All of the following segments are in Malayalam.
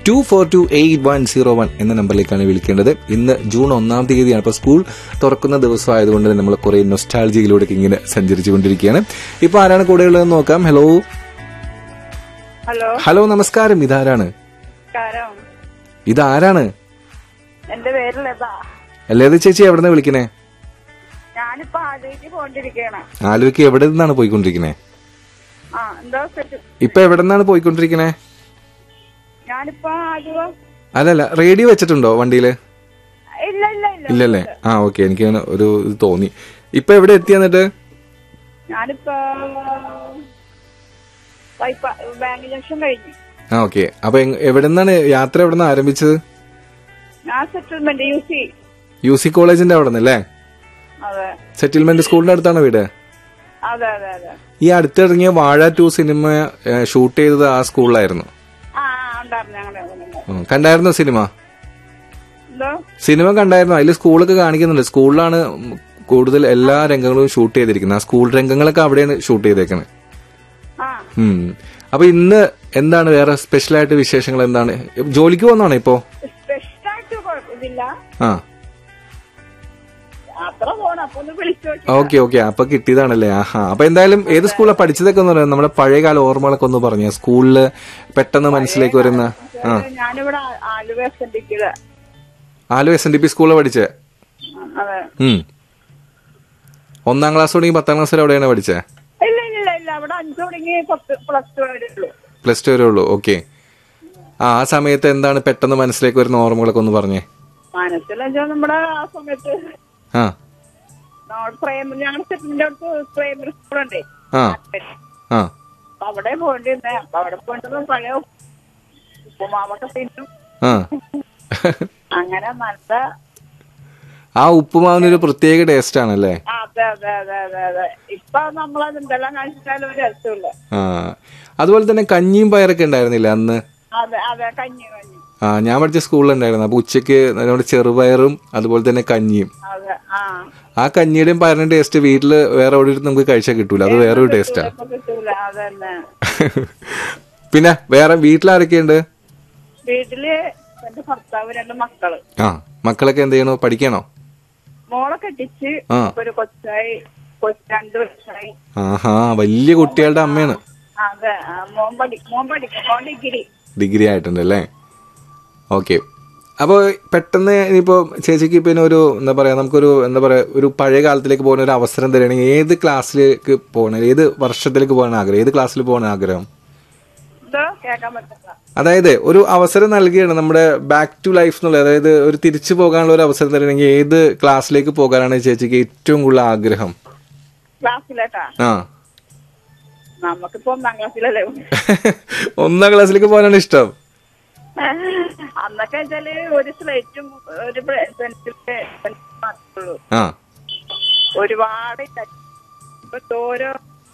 To four two eight one zero one എന്ന നമ്പറിലേക്കാണ് വിളിക്കേണ്ടത് ഇന്ന് ജൂൺ ഒന്നാം തീയതിയാണ് അപ്പോൾ സ്കൂൾ തുറക്കുന്ന ദിവസം ആയതുകൊണ്ട് തന്നെ നമ്മൾ കുറെ നൊസ്റ്റാൾജിയിലൂടെ ഇങ്ങനെ സഞ്ചരിച്ചുകൊണ്ടിരിക്കുകയാണ് ഇപ്പൊ ആരാണ് കൂടെയുള്ളതെന്ന് നോക്കാം ഹലോ ഹലോ ഹലോ നമസ്കാരം ഇതാരാണ് നമസ്കാരം ഇതാരാണ് എന്റെ പേര് ലത അല്ലേത് ചേച്ചി എവിടെ നിന്ന് വിളിക്കണേ ഞാനിപ്പോ ആലോചിച്ച് പോണ്ടിരിക്കണ ആലുവയ്ക്ക് എവിടെ നിന്നാണ് പോയിക്കൊണ്ടിരിക്കണേ ആ എന്താ സെറ്റ് ഇപ്പൊ എവിടെ നിന്നാണ് പോയിക്കൊണ്ടിരിക്കണേ ഞാനിപ്പോ ആലുവ അല്ലല്ല റേഡിയോ വെച്ചിട്ടുണ്ടോ വണ്ടിയില് ഇല്ല ഇല്ല ഇല്ല ഇല്ലല്ലേ ആ ഓക്കെ എനിക്ക് അങ്ങനെ ഒരു ഇത് തോന്നി ഇപ്പൊ എവിടെ എത്തി എന്നിട്ട് ഞാനിപ്പോ പൈപ്പ ബാങ്ക് ജംഗ്ഷൻ കഴിഞ്ഞു ആ ഓക്കെ അപ്പൊ എങ്- എവിടെ നിന്നാണ് യാത്ര എവിടെ നിന്ന് ആരംഭിച്ചത് ഞാൻ settlement U C U C കോളേജിന്റെ അവിടെ നിന്നല്ലേ അതെ സെറ്റിൽമെന്റ് സ്കൂളിന്റെ അടുത്താണ് വീട് അതെ അതെ അതെ ഈ അടുത്തിറങ്ങിയ വാഴ ടു സിനിമ ഷൂട്ട് ചെയ്തത് ആ സ്കൂളിലായിരുന്നു ആ ആ, ഉണ്ടായിരുന്നു ഞങ്ങളുടെ അവിടെ. ഉം. കണ്ടായിരുന്നോ സിനിമ എന്തോ സിനിമ കണ്ടായിരുന്നു അതിൽ സ്കൂളൊക്കെ കാണിക്കുന്നുണ്ട് സ്കൂളിലാണ് കൂടുതൽ എല്ലാ രംഗങ്ങളും ഷൂട്ട് ചെയ്തിരിക്കുന്നത് ആ സ്കൂൾ രംഗങ്ങളൊക്കെ അവിടെയാണ് ഷൂട്ട് ചെയ്തേക്കുന്നത് ആ ഉം. അപ്പൊ ഇന്ന് എന്താണ് വേറെ സ്പെഷ്യൽ ആയിട്ട് വിശേഷങ്ങൾ എന്താണ് ജോലിക്ക് പോകുന്നതാണോ ഇപ്പോ സ്പെഷ്യലായിട്ട് കുഴപ്പമില്ല ആ യാത്ര പോണം അപ്പൊ ഒന്ന് വിളിച്ചു നോക്കി ഓക്കെ ഓക്കെ അപ്പൊ കിട്ടിയതാണല്ലേ ആഹാ അപ്പൊ എന്തായാലും ഏത് സ്കൂളിലാണ് പഠിച്ചതൊക്കെ ഒന്ന് പറയാം നമ്മുടെ പഴയകാല ഓർമ്മകളൊക്കെ ഒന്ന് പറഞ്ഞു സ്കൂളില് പെട്ടെന്ന് മനസ്സിലേക്ക് വരുന്ന ആ ഞാനിവിടെ ആ- ആലുവ എസ് എൻ ഡിക്ക് ആലു എസ് എൻ ഡി പി സ്കൂളിൽ പഠിച്ചേ അതെ ഉം ഒന്നാം ക്ലാസ് തുടങ്ങി പത്താം ക്ലാസ് വരെ എവിടെയാണ് പഠിച്ചേ ഇല്ല ഇല്ല ഇല്ല അവിടെ അഞ്ചു തുടങ്ങി പത്ത് പ്ലസ് ടു വരെ ഉള്ളൂ പ്ലസ് ടു വരെ ഉള്ളൂ ഓക്കെ ആ ആ സമയത്ത് എന്താണ് പെട്ടെന്ന് മനസ്സിലേക്ക് വരുന്ന ഓർമ്മകളൊക്കെ ഒന്ന് പറഞ്ഞേ മനസ്സിലെച്ചാ നമ്മുടെ ആ സമയത്ത് ആ നമ്മുടെ പ്രൈമറി ഞങ്ങളുടെ സെറ്റിന്റെ അടുത്ത് പ്രൈമറി സ്കൂളുണ്ടേ ആ ആ അപ്പൊ അവിടെ പോണ്ടിരുന്നേ അപ്പൊ അവിടെ പോണ്ടിരുന്ന പഴയ ഉപ്പുമാവൊക്കെ തിന്നും ആ അങ്ങനെ നല്ല ആ ഉപ്പുമാവിനൊരു പ്രത്യേക ടേസ്റ്റ് ആണല്ലേ അതെ അതെ അതെ അതെ അതെ ഇപ്പൊ നമ്മളത് എന്തെല്ലാം കാണിച്ചാലും ഒരു രസമില്ല ആ അതുപോലെ തന്നെ കഞ്ഞിയും പയറൊക്കെ ഉണ്ടായിരുന്നില്ല അന്ന് അതെ അതെ കഞ്ഞി കഞ്ഞി ആ ഞാൻ പഠിച്ച സ്കൂളിലുണ്ടായിരുന്നു അപ്പൊ ഉച്ചയ്ക്ക് നമ്മുടെ ചെറുപയറും അതുപോലെ തന്നെ കഞ്ഞിയും അതെ ആ ആ കഞ്ഞിയുടെയും പയറിന്റെ ടേസ്റ്റ് വീട്ടില് വേറെ എവിടെ നമുക്ക് കഴിച്ചാൽ കിട്ടൂല അത് വേറൊരു ടേസ്റ്റാ ഇപ്പൊ കിട്ടൂല അതന്നെ പിന്നെ വേറെ വീട്ടിലാരൊക്കെയുണ്ട് വീട്ടില് എന്റെ ഭർത്താവ് രണ്ട് മക്കള് ആ മക്കളൊക്കെ എന്ത് ചെയ്യണോ പഠിക്കണോ മോളെ കെട്ടിച്ച് ആ. ഇപ്പൊ ഒരു കൊച്ചായി കൊച്ച് രണ്ടു വർഷമായി ആഹാ വലിയ കുട്ടികളുടെ അമ്മയാണ് അതെ ആ, മോൻ പഠി മോൻ പഠിക്കും മോൻ ഡിഗ്രി ഡിഗ്രി ആയിട്ടുണ്ട് അല്ലേ ഓക്കെ അപ്പോൾ പെട്ടെന്ന് ഇനിയിപ്പോൾ ചേച്ചിക്ക് പിന്നെ ഒരു എന്താ പറയാ നമുക്കൊരു എന്താ പറയാ ഒരു പഴയ കാലത്തിലേക്ക് പോകുന്ന ഒരു അവസരം തരികയാണെങ്കിൽ ഏത് ക്ലാസ്സിലേക്ക് പോകണം ഏത് വർഷത്തിലേക്ക് പോകാൻ ആഗ്രഹം ഏത് ക്ലാസ്സിൽ പോകാൻ ആഗ്രഹം എന്തോ കേൾക്കാൻ പറ്റില്ല അതായത് ഒരു അവസരം നൽകുകയാണ് നമ്മുടെ ബാക്ക് ടു ലൈഫ് എന്നുള്ളത് അതായത് ഒരു തിരിച്ചു പോകാനുള്ള ഒരു അവസരം തരണമെങ്കിൽ ഏത് ക്ലാസ്സിലേക്ക് പോകാനാണ് ചേച്ചിക്ക് ഏറ്റവും കൂടുതൽ ആഗ്രഹം ക്ലാസ്സിലേട്ടാ ആ നമുക്കിപ്പോ ഒന്നാം ക്ലാസ്സിലല്ലേ ഒന്നാം ക്ലാസ്സിലേക്ക് പോകാനാണ് ഇഷ്ടം അന്നൊക്കെ വെച്ചാല് ഒരു സ്ലേറ്റും ഒരു പെൻസിലിന്റെ മാത്രമേ ഉള്ളൂ ആ ഒരുപാട് ഇല്ല. ഇപ്പൊ ഓരോ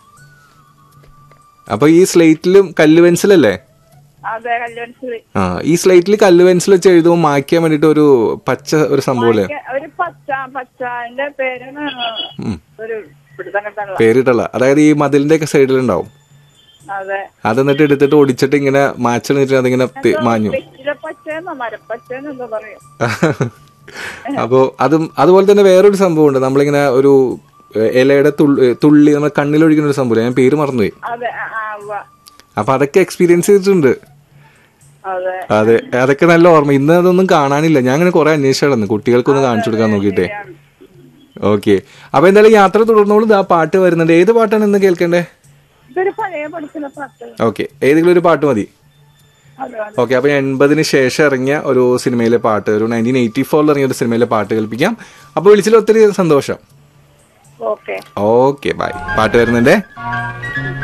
അപ്പൊ ഈ സ്ലേറ്റിലും കല്ല് പെൻസിലല്ലേ അതെ കല്യാൺസിൽ ആ ഈ സ്ലേറ്റിൽ കല്ല് പെൻസിൽ വെച്ച് എഴുതുമ്പോൾ മായ്ക്കാൻ വേണ്ടിട്ട് ഒരു പച്ച ഒരു സംഭവം അല്ലേ ഒരു പച്ച പച്ച അതിന്റെ പേരാണ് ഉം. ഒരു പിടുത്തം കിട്ടാനുള്ള പേരിട്ടുള്ള അതായത് ഈ മതിലിന്റെ ഒക്കെ സൈഡിലുണ്ടാവും അതെ അത് എന്നിട്ട് എടുത്തിട്ട് ഒടിച്ചിട്ട് ഇങ്ങനെ മാച്ചിട്ട് അതിങ്ങനെ തി- മാഞ്ഞു വെറ്റില പച്ചയെന്നോ മരപ്പച്ചയെന്നോ എന്തോ പറയും അപ്പോ അതും അതുപോലെ തന്നെ വേറൊരു സംഭവമുണ്ട് നമ്മളിങ്ങനെ ഒരു ഏഹ്, ഇലയുടെ തുള്ളി തുള്ളി നമ്മുടെ കണ്ണിലൊഴിക്കുന്ന ഒരു സംഭവം ഞാൻ പേര് മറന്നുപോയി അതെ ആ, ആ, ഉവ്വ. അപ്പൊ അതൊക്കെ എക്സ്പീരിയൻസ് ചെയ്തിട്ടുണ്ട് അതെ അതെ അതൊക്കെ നല്ല ഓർമ്മ ഇന്ന് അതൊന്നും കാണാനില്ല ഞാൻ അങ്ങനെ കുറെ അന്വേഷിച്ചായിരുന്നു കുട്ടികൾക്കൊന്ന് കാണിച്ചു കൊടുക്കാൻ നോക്കിയിട്ടേ ഓക്കെ അപ്പൊ എന്തായാലും യാത്ര തുടർന്നോളൂ ആ പാട്ട് വരുന്നുണ്ട് ഏത് പാട്ടാണ് ഇന്ന് കേൾക്കേണ്ടേ ഇതൊരു പഴയ പഠിക്കുന്ന പാട്ട് ഓക്കെ ഏതെങ്കിലും ഒരു പാട്ട് മതി അതെ അതെ ഓക്കെ അപ്പൊ എൺപതിന് ശേഷം ഇറങ്ങിയ ഒരു സിനിമയിലെ പാട്ട് ഒരു നയൻറ്റീൻ എയ്റ്റി ഫോറിൽ ഇറങ്ങിയ ഒരു സിനിമയിലെ പാട്ട് കേൾപ്പിക്കാം അപ്പൊ വിളിച്ചതിൽ ഒത്തിരി സന്തോഷം ഓക്കെ ഓക്കെ ബൈ പാട്ട് വരുന്നുണ്ടേ